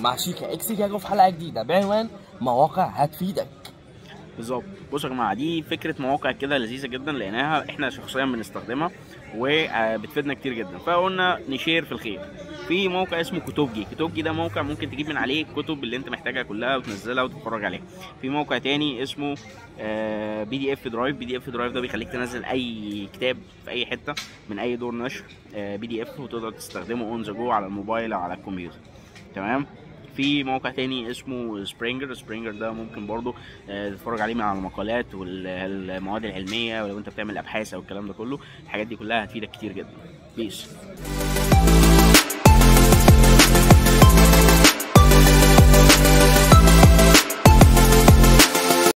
مع شيكا اكس كاجو في حلقه جديده بعنوان مواقع هتفيدك بالظبط بصوا يا جماعه دي فكره مواقع كده لذيذه جدا لقيناها احنا شخصيا بنستخدمها وبتفيدنا كتير جدا فقلنا نشير في الخير في موقع اسمه كتوبجي كتوبجي ده موقع ممكن تجيب من عليه الكتب اللي انت محتاجها كلها وتنزلها وتتفرج عليها في موقع تاني اسمه بي دي اف درايف بي دي اف درايف ده بيخليك تنزل اي كتاب في اي حته من اي دور نشر بي دي اف وتقدر تستخدمه اون ذا جو على الموبايل او على الكمبيوتر تمام في موقع تاني اسمه سبرينجر سبرينجر ده ممكن برضو آه، تتفرج عليه من على المقالات والمواد العلميه ولو انت بتعمل ابحاث او الكلام ده كله الحاجات دي كلها هتفيدك كتير جدا بيس